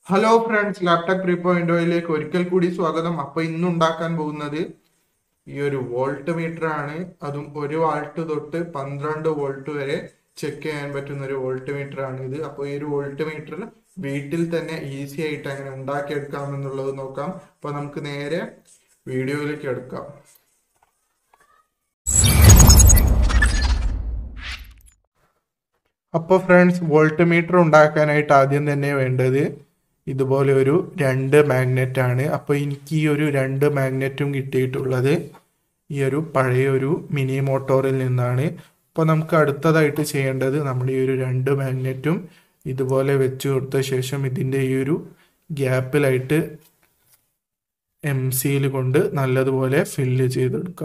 hello friends laptop three point ഓയിലേക്ക് ഒരിക്കൽ കൂടി സ്വാഗതം അപ്പൊ ഇന്ന് ഉണ്ടാക്കാൻ പോകുന്നത് ഈ ഒരു വോൾട്ട് മീറ്റർ ആണ് അതും ഒരു വാൾട്ട് തൊട്ട് പന്ത്രണ്ട് വോൾട്ട് വരെ ചെക്ക് ചെയ്യാൻ പറ്റുന്ന ഒരു വോൾട്ട് മീറ്റർ ആണ് ഇത് അപ്പോൾ ഈ ഒരു വോൾട്ട് മീറ്റർ വീട്ടിൽ തന്നെ ഈസി ആയിട്ട് എങ്ങനെ ഉണ്ടാക്കിയെടുക്കാം എന്നുള്ളത് നോക്കാം അപ്പൊ നമുക്ക് നേരെ വീഡിയോയിലേക്ക് എടുക്കാം അപ്പോൾ ഫ്രണ്ട്സ് വോൾട്ട് മീറ്റർ ഉണ്ടാക്കാനായിട്ട് ആദ്യം തന്നെ വേണ്ടത് ഇതുപോലെ ഒരു രണ്ട് മാഗ്നറ്റ് ആണ് അപ്പോൾ എനിക്ക് ഈ ഒരു രണ്ട് മാഗ്നറ്റും കിട്ടിയിട്ടുള്ളത് ഈ ഒരു പഴയ ഒരു മിനി മോട്ടോറിൽ നിന്നാണ് അപ്പോൾ നമുക്ക് അടുത്തതായിട്ട് ചെയ്യേണ്ടത് നമ്മൾ ഈ ഒരു രണ്ട് മാഗ്നറ്റും ഇതുപോലെ വെച്ച് കൊടുത്ത ശേഷം ഇതിൻ്റെ ഈ ഒരു ഗ്യാപ്പിലായിട്ട് എം സിയിൽ കൊണ്ട് നല്ലതുപോലെ ഫില്ല് ചെയ്തെടുക്കുക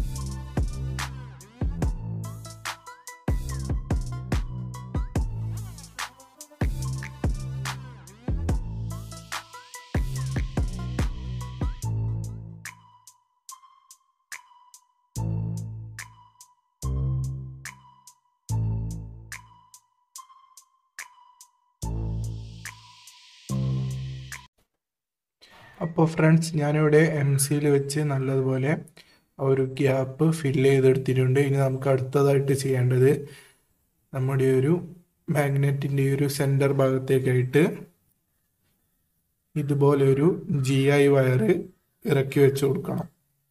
അപ്പോൾ ഫ്രണ്ട്സ് ഞാനിവിടെ എം സിയിൽ വെച്ച് നല്ലതുപോലെ ഒരു ഗ്യാപ്പ് ഫില്ല് ചെയ്തെടുത്തിട്ടുണ്ട് ഇനി നമുക്ക് അടുത്തതായിട്ട് ചെയ്യേണ്ടത് നമ്മുടെ ഒരു മാഗ്നറ്റിൻ്റെ ഒരു സെൻറ്റർ ഭാഗത്തേക്കായിട്ട് ഇതുപോലെ ഒരു ജി ഐ വയർ ഇറക്കി വെച്ച് കൊടുക്കണം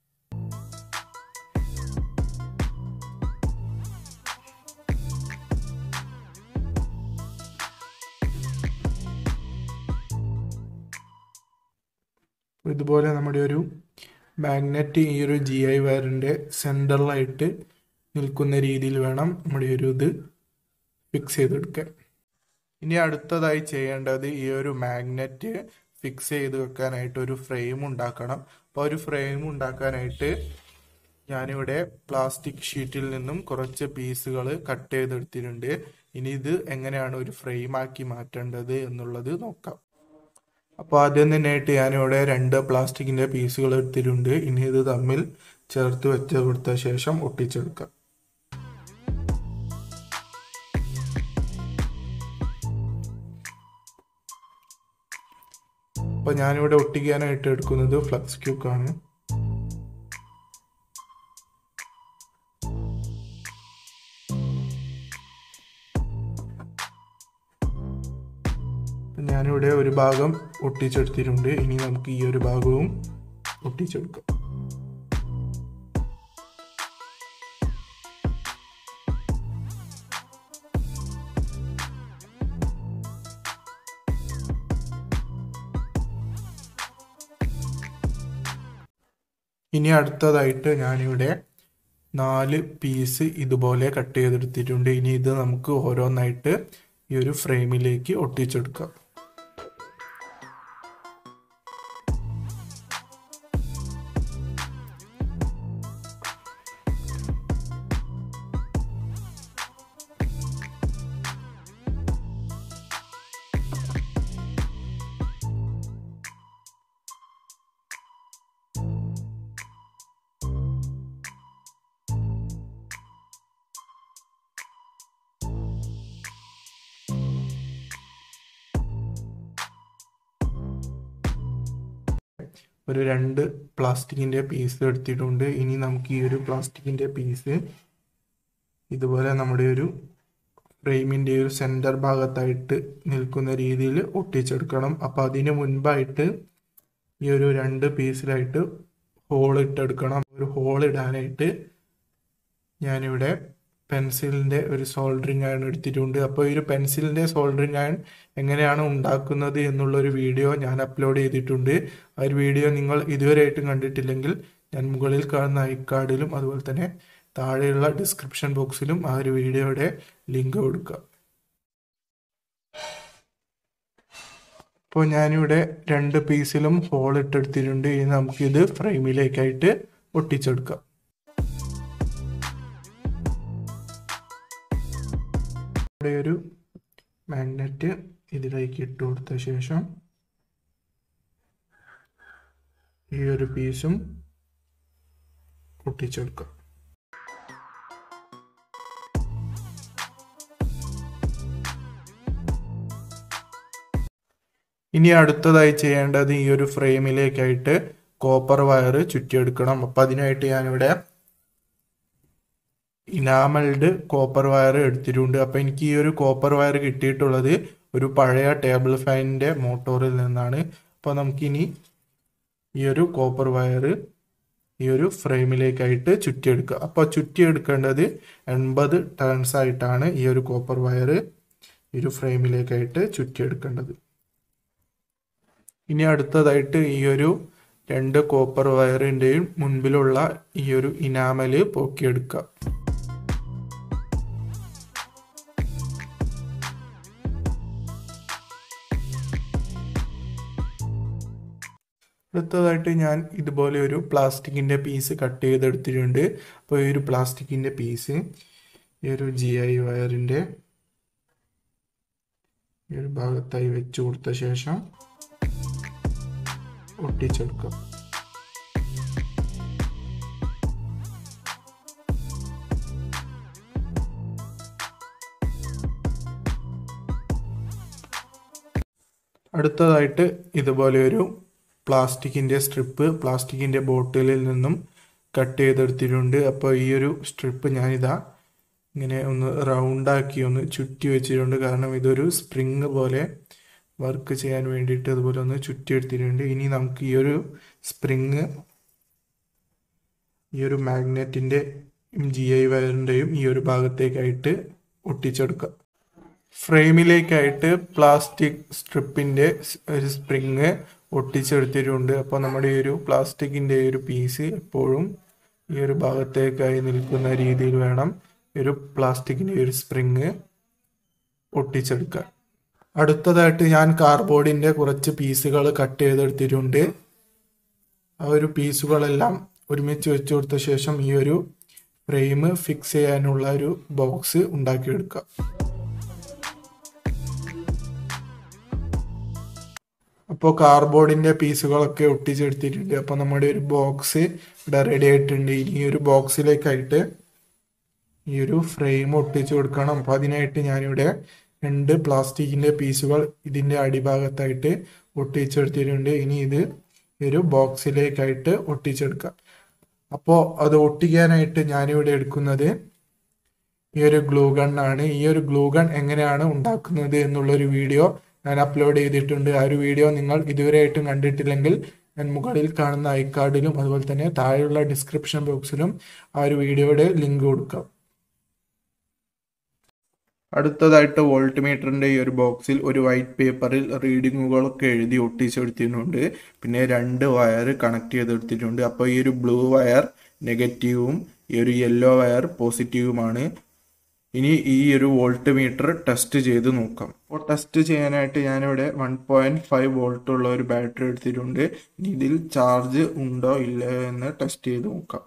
ഇതുപോലെ നമ്മുടെ ഒരു മാഗ്നറ്റ് ഈ ഒരു ജി ഐ വയറിൻ്റെ സെൻറ്ററിലായിട്ട് നിൽക്കുന്ന രീതിയിൽ വേണം നമ്മുടെ ഒരു ഇത് ഫിക്സ് ചെയ്തെടുക്കാൻ ഇനി അടുത്തതായി ചെയ്യേണ്ടത് ഈ ഒരു മാഗ്നറ്റ് ഫിക്സ് ചെയ്ത് വെക്കാനായിട്ട് ഒരു ഫ്രെയിം ഉണ്ടാക്കണം അപ്പോൾ ഒരു ഫ്രെയിം ഉണ്ടാക്കാനായിട്ട് ഞാനിവിടെ പ്ലാസ്റ്റിക് ഷീറ്റിൽ നിന്നും കുറച്ച് പീസുകൾ കട്ട് ചെയ്തെടുത്തിട്ടുണ്ട് ഇനി ഇത് എങ്ങനെയാണ് ഒരു ഫ്രെയിമാക്കി മാറ്റേണ്ടത് എന്നുള്ളത് നോക്കാം അപ്പോൾ ആദ്യം തന്നെയായിട്ട് ഞാനിവിടെ രണ്ട് പ്ലാസ്റ്റിക്കിന്റെ പീസുകൾ എടുത്തിട്ടുണ്ട് ഇനി ഇത് തമ്മിൽ ചേർത്ത് വെച്ച് കൊടുത്ത ശേഷം ഒട്ടിച്ചെടുക്കാം അപ്പോൾ ഞാനിവിടെ ഒട്ടിക്കാനായിട്ട് എടുക്കുന്നത് ഫ്ലക്സ് ക്യൂക്കാണ് ഞാനിവിടെ ഒരു ഭാഗം ഒട്ടിച്ചെടുത്തിട്ടുണ്ട് ഇനി നമുക്ക് ഈ ഒരു ഭാഗവും ഒട്ടിച്ചെടുക്കാം ഇനി അടുത്തതായിട്ട് ഞാനിവിടെ നാല് പീസ് ഇതുപോലെ കട്ട് ചെയ്തെടുത്തിട്ടുണ്ട് ഇനി ഇത് നമുക്ക് ഓരോന്നായിട്ട് ഈ ഒരു ഫ്രെയിമിലേക്ക് ഒട്ടിച്ചെടുക്കാം ഒരു രണ്ട് പ്ലാസ്റ്റിക്കിൻ്റെ പീസ് എടുത്തിട്ടുണ്ട് ഇനി നമുക്ക് ഈ ഒരു പ്ലാസ്റ്റിക്കിൻ്റെ പീസ് ഇതുപോലെ നമ്മുടെ ഒരു ഫ്രെയിമിൻ്റെ ഒരു സെൻറ്റർ ഭാഗത്തായിട്ട് നിൽക്കുന്ന രീതിയിൽ ഒട്ടിച്ചെടുക്കണം അപ്പോൾ അതിന് മുൻപായിട്ട് ഈ ഒരു രണ്ട് പീസിലായിട്ട് ഹോൾ ഇട്ടെടുക്കണം ഒരു ഹോൾ ഇടാനായിട്ട് ഞാനിവിടെ പെൻസിലിൻ്റെ ഒരു സോൾഡറിങ് അയൺ എടുത്തിട്ടുണ്ട് അപ്പോൾ ഈ ഒരു പെൻസിലിൻ്റെ സോൾഡറിങ് അയൺ എങ്ങനെയാണ് ഉണ്ടാക്കുന്നത് എന്നുള്ളൊരു വീഡിയോ ഞാൻ അപ്ലോഡ് ചെയ്തിട്ടുണ്ട് ആ ഒരു വീഡിയോ നിങ്ങൾ ഇതുവരെയായിട്ടും കണ്ടിട്ടില്ലെങ്കിൽ ഞാൻ മുകളിൽ കാണുന്ന ഐക്കാർഡിലും അതുപോലെ തന്നെ താഴെയുള്ള ഡിസ്ക്രിപ്ഷൻ ബോക്സിലും ആ ഒരു വീഡിയോയുടെ ലിങ്ക് കൊടുക്കുക അപ്പോൾ ഞാനിവിടെ രണ്ട് പീസിലും ഹോൾ ഇട്ടെടുത്തിട്ടുണ്ട് ഇനി നമുക്കിത് ഫ്രെയിമിലേക്കായിട്ട് ഒട്ടിച്ചെടുക്കാം ഇവിടെ ഒരു മാഗ്നറ്റ് ഇതിലേക്ക് ഇട്ട് കൊടുത്ത ശേഷം ഈ ഒരു പീസും ഒട്ടിച്ചെടുക്കാം ഇനി അടുത്തതായി ചെയ്യേണ്ടത് ഈ ഒരു ഫ്രെയിമിലേക്കായിട്ട് കോപ്പർ വയർ ചുറ്റിയെടുക്കണം അപ്പം അതിനായിട്ട് ഞാനിവിടെ ഇനാമൽഡ് കോപ്പർ വയർ എടുത്തിട്ടുണ്ട് അപ്പം എനിക്ക് ഈ ഒരു കോപ്പർ വയർ കിട്ടിയിട്ടുള്ളത് ഒരു പഴയ ടേബിൾ ഫാനിൻ്റെ മോട്ടോറിൽ നിന്നാണ് അപ്പോൾ നമുക്കിനി ഈ ഒരു കോപ്പർ വയർ ഈ ഒരു ഫ്രെയിമിലേക്കായിട്ട് ചുറ്റിയെടുക്കുക അപ്പോൾ ചുറ്റിയെടുക്കേണ്ടത് എൺപത് ടേൺസ് ആയിട്ടാണ് ഈ ഒരു കോപ്പർ വയർ ഈ ഒരു ഫ്രെയിമിലേക്കായിട്ട് ചുറ്റിയെടുക്കേണ്ടത് ഇനി അടുത്തതായിട്ട് ഈ ഒരു രണ്ട് കോപ്പർ വയറിൻ്റെയും മുൻപിലുള്ള ഈ ഒരു ഇനാമല് പോക്കിയെടുക്കുക അടുത്തതായിട്ട് ഞാൻ ഇതുപോലെ ഒരു പ്ലാസ്റ്റിക്കിൻ്റെ പീസ് കട്ട് ചെയ്തെടുത്തിട്ടുണ്ട് അപ്പോൾ ഈ ഒരു പ്ലാസ്റ്റിക്കിൻ്റെ പീസ് ഈ ഒരു ജി ഐ വയറിൻ്റെ ഈ ഒരു ഭാഗത്തായി വെച്ച് കൊടുത്ത ശേഷം ഒട്ടിച്ചെടുക്കുക അടുത്തതായിട്ട് ഇതുപോലെ ഒരു പ്ലാസ്റ്റിക്കിൻ്റെ സ്ട്രിപ്പ് പ്ലാസ്റ്റിക്കിൻ്റെ ബോട്ടിലിൽ നിന്നും കട്ട് ചെയ്തെടുത്തിട്ടുണ്ട് അപ്പോൾ ഈ ഒരു സ്ട്രിപ്പ് ഞാനിതാ ഇങ്ങനെ ഒന്ന് റൗണ്ടാക്കി ഒന്ന് ചുറ്റി വെച്ചിട്ടുണ്ട് കാരണം ഇതൊരു സ്പ്രിങ് പോലെ വർക്ക് ചെയ്യാൻ വേണ്ടിയിട്ട് അതുപോലെ ഒന്ന് ചുറ്റിയെടുത്തിട്ടുണ്ട് ഇനി നമുക്ക് ഈ ഒരു സ്പ്രിങ് ഈ ഒരു മാഗ്നറ്റിൻ്റെ ജി ഐ വയറിൻ്റെയും ഈ ഒരു ഭാഗത്തേക്കായിട്ട് ഒട്ടിച്ചെടുക്കുക ഫ്രെയിമിലേക്കായിട്ട് പ്ലാസ്റ്റിക് സ്ട്രിപ്പിൻ്റെ ഒരു സ്പ്രിങ് ഒട്ടിച്ചെടുത്തിട്ടുണ്ട് അപ്പോൾ നമ്മുടെ ഈ ഒരു പ്ലാസ്റ്റിക്കിൻ്റെ ഒരു പീസ് എപ്പോഴും ഈ ഒരു ഭാഗത്തേക്കായി നിൽക്കുന്ന രീതിയിൽ വേണം ഈ ഒരു പ്ലാസ്റ്റിക്കിൻ്റെ ഒരു സ്പ്രിങ് ഒട്ടിച്ചെടുക്കാൻ അടുത്തതായിട്ട് ഞാൻ കാർബോർഡിൻ്റെ കുറച്ച് പീസുകൾ കട്ട് ചെയ്തെടുത്തിട്ടുണ്ട് ആ ഒരു പീസുകളെല്ലാം ഒരുമിച്ച് വെച്ച് കൊടുത്ത ശേഷം ഈ ഒരു ഫ്രെയിം ഫിക്സ് ചെയ്യാനുള്ള ഒരു ബോക്സ് ഉണ്ടാക്കിയെടുക്കുക അപ്പോൾ കാർബോർഡിൻ്റെ പീസുകളൊക്കെ ഒട്ടിച്ചെടുത്തിട്ടുണ്ട് അപ്പോൾ നമ്മുടെ ഒരു ബോക്സ് ഇവിടെ റെഡി ആയിട്ടുണ്ട് ഇനി ഈ ഒരു ബോക്സിലേക്കായിട്ട് ഈ ഒരു ഫ്രെയിം ഒട്ടിച്ചു കൊടുക്കണം അപ്പോൾ അതിനായിട്ട് ഞാനിവിടെ രണ്ട് പ്ലാസ്റ്റിക്കിൻ്റെ പീസുകൾ ഇതിൻ്റെ അടിഭാഗത്തായിട്ട് ഒട്ടിച്ചെടുത്തിട്ടുണ്ട് ഇനി ഇത് ഒരു ബോക്സിലേക്കായിട്ട് ഒട്ടിച്ചെടുക്കാം അപ്പോൾ അത് ഒട്ടിക്കാനായിട്ട് ഞാനിവിടെ എടുക്കുന്നത് ഈ ഒരു ഗ്ലൂ ഗൺ ആണ് ഈ ഒരു ഗ്ലൂ ഗൺ എങ്ങനെയാണ് ഉണ്ടാക്കുന്നത് എന്നുള്ളൊരു വീഡിയോ ഞാൻ അപ്ലോഡ് ചെയ്തിട്ടുണ്ട് ആ ഒരു വീഡിയോ നിങ്ങൾ ഇതുവരെയായിട്ടും കണ്ടിട്ടില്ലെങ്കിൽ ഞാൻ മുകളിൽ കാണുന്ന ഐ കാർഡിലും അതുപോലെ തന്നെ താഴെയുള്ള ഡിസ്ക്രിപ്ഷൻ ബോക്സിലും ആ ഒരു വീഡിയോയുടെ ലിങ്ക് കൊടുക്കാം അടുത്തതായിട്ട് വോൾട്ട് മീറ്ററിൻ്റെ ഈ ഒരു ബോക്സിൽ ഒരു വൈറ്റ് പേപ്പറിൽ റീഡിങ്ങുകളൊക്കെ എഴുതി ഒട്ടിച്ചെടുത്തിട്ടുണ്ട് പിന്നെ രണ്ട് വയർ കണക്ട് ചെയ്തെടുത്തിട്ടുണ്ട് അപ്പോൾ ഈ ഒരു ബ്ലൂ വയർ നെഗറ്റീവും ഈ ഒരു യെല്ലോ വയർ പോസിറ്റീവുമാണ് ഇനി ഈ ഒരു വോൾട്ട് മീറ്റർ ടെസ്റ്റ് ചെയ്ത് നോക്കാം അപ്പോൾ ടെസ്റ്റ് ചെയ്യാനായിട്ട് ഞാനിവിടെ വൺ പോയിൻറ്റ് ഫൈവ് വോൾട്ട് ഉള്ള ഒരു ബാറ്ററി എടുത്തിട്ടുണ്ട് ഇനി ഇതിൽ ചാർജ് ഉണ്ടോ ഇല്ലയോ എന്ന് ടെസ്റ്റ് ചെയ്ത് നോക്കാം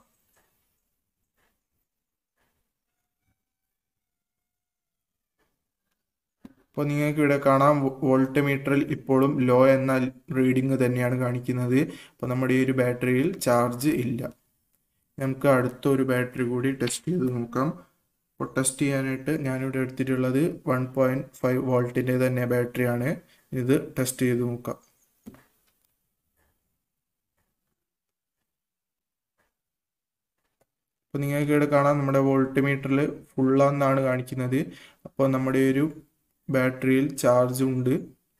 അപ്പോൾ നിങ്ങൾക്ക് ഇവിടെ കാണാം വോൾട്ട് മീറ്ററിൽ ഇപ്പോഴും ലോ എന്ന റീഡിങ് തന്നെയാണ് കാണിക്കുന്നത് അപ്പോൾ നമ്മുടെ ഈ ഒരു ബാറ്ററിയിൽ ചാർജ് ഇല്ല നമുക്ക് അടുത്തൊരു ബാറ്ററി കൂടി ടെസ്റ്റ് ചെയ്ത് നോക്കാം അപ്പോൾ ടെസ്റ്റ് ചെയ്യാനായിട്ട് ഞാനിവിടെ എടുത്തിട്ടുള്ളത് വൺ പോയിൻറ്റ് ഫൈവ് വോൾട്ടിൻ്റെ തന്നെ ബാറ്ററിയാണ് ഇത് ടെസ്റ്റ് ചെയ്ത് നോക്കാം അപ്പോൾ നിങ്ങൾക്ക് ഇവിടെ കാണാം നമ്മുടെ വോൾട്ട് മീറ്ററിൽ ഫുള്ളാന്നാണ് കാണിക്കുന്നത് അപ്പോൾ നമ്മുടെ ഒരു ബാറ്ററിയിൽ ചാർജ് ഉണ്ട്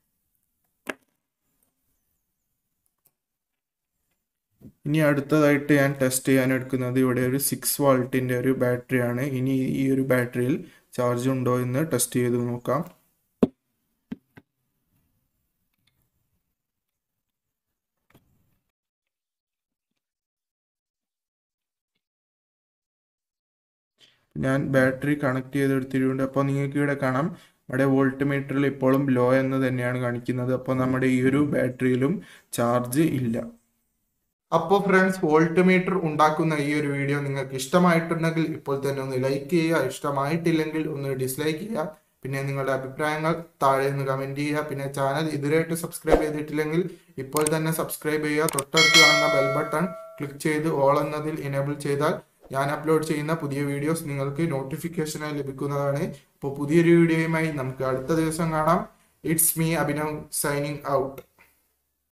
ഇനി അടുത്തതായിട്ട് ഞാൻ ടെസ്റ്റ് ചെയ്യാൻ എടുക്കുന്നത് ഇവിടെ ഒരു സിക്സ് വോൾട്ടിൻ്റെ ഒരു ബാറ്ററിയാണ് ഇനി ഈ ഒരു ബാറ്ററിയിൽ ചാർജ് ഉണ്ടോ എന്ന് ടെസ്റ്റ് ചെയ്ത് നോക്കാം ഞാൻ ബാറ്ററി കണക്ട് ചെയ്തെടുത്തിട്ടുണ്ട് അപ്പോൾ നിങ്ങൾക്ക് ഇവിടെ കാണാം നമ്മുടെ വോൾട്ട് മീറ്ററിൽ ഇപ്പോഴും ലോ എന്ന് തന്നെയാണ് കാണിക്കുന്നത് അപ്പോൾ നമ്മുടെ ഈ ഒരു ബാറ്ററിയിലും ചാർജ് ഇല്ല അപ്പോൾ ഫ്രണ്ട്സ് വോൾട്ട് മീറ്റർ ഉണ്ടാക്കുന്ന ഈ ഒരു വീഡിയോ നിങ്ങൾക്ക് ഇഷ്ടമായിട്ടുണ്ടെങ്കിൽ ഇപ്പോൾ തന്നെ ഒന്ന് ലൈക്ക് ചെയ്യുക ഇഷ്ടമായിട്ടില്ലെങ്കിൽ ഒന്ന് ഡിസ്ലൈക്ക് ചെയ്യുക പിന്നെ നിങ്ങളുടെ അഭിപ്രായങ്ങൾ താഴെ നിന്ന് കമൻറ്റ് ചെയ്യുക പിന്നെ ചാനൽ ഇതുവരെയായിട്ട് സബ്സ്ക്രൈബ് ചെയ്തിട്ടില്ലെങ്കിൽ ഇപ്പോൾ തന്നെ സബ്സ്ക്രൈബ് ചെയ്യുക തൊട്ടടുത്ത് കാണുന്ന ബെൽ ബട്ടൺ ക്ലിക്ക് ചെയ്ത് ഓൾ എന്നതിൽ എനേബിൾ ചെയ്താൽ ഞാൻ അപ്ലോഡ് ചെയ്യുന്ന പുതിയ വീഡിയോസ് നിങ്ങൾക്ക് നോട്ടിഫിക്കേഷനായി ലഭിക്കുന്നതാണ് അപ്പോൾ പുതിയൊരു വീഡിയോയുമായി നമുക്ക് അടുത്ത ദിവസം കാണാം it's me Abhinav signing out